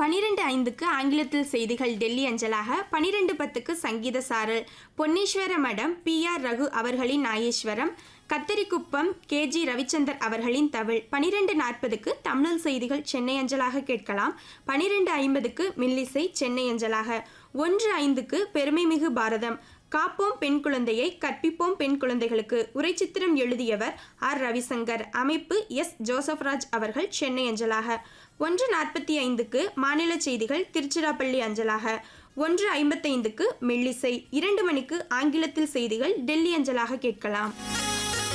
பனிரெண்டு ஐந்துக்கு ஆங்கிலத்தில் செய்திகள் டெல்லி அஞ்சலாக பனிரெண்டு பத்துக்கு சங்கீத சாரல் பொன்னீஸ்வர மடம் பி ஆர் ரகு அவர்களின் நாயேஸ்வரம் கத்தரிக்குப்பம் கேஜி ரவிச்சந்தர் அவர்களின் தவிழ் பனிரெண்டு நாற்பதுக்கு தமிழ் செய்திகள் சென்னை அஞ்சலாக கேட்கலாம் பனிரெண்டு ஐம்பதுக்கு மில்லிசை சென்னை அஞ்சலாக ஒன்று ஐந்துக்கு பெருமைமிகு பாரதம் காப்போம் பெண் குழந்தையை கற்பிப்போம் பெண் குழந்தைகளுக்கு உரைச்சித்திரம் எழுதியவர் ஆர் ரவிசங்கர் அமைப்பு எஸ் ஜோசப்ராஜ் அவர்கள் சென்னை அஞ்சலாக ஒன்று நாற்பத்தி ஐந்துக்கு மாநில செய்திகள் திருச்சிராப்பள்ளி அஞ்சலாக ஒன்று ஐம்பத்தைந்துக்கு மெல்லிசை இரண்டு மணிக்கு ஆங்கிலத்தில் செய்திகள் டெல்லி அஞ்சலாக கேட்கலாம்